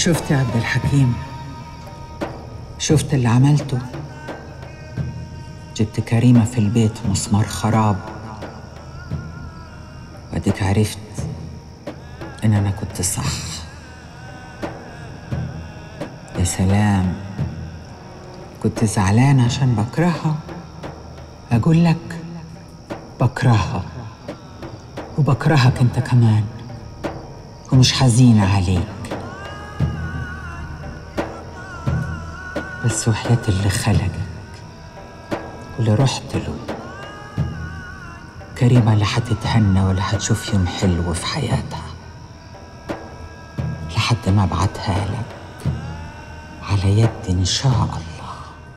شفت يا عبد الحكيم شفت اللي عملته جبت كريمة في البيت مسمار خراب واديك عرفت ان انا كنت صح يا سلام كنت زعلان عشان بكرهها اقول لك بكرهها وبكرهك انت كمان ومش حزينة عليك بس وحياة اللي خلقك واللي رحت له كريمة لا حتتهنى ولا حتشوف يوم حلو في حياتها لحد ما ابعتها لك على يد ان شاء الله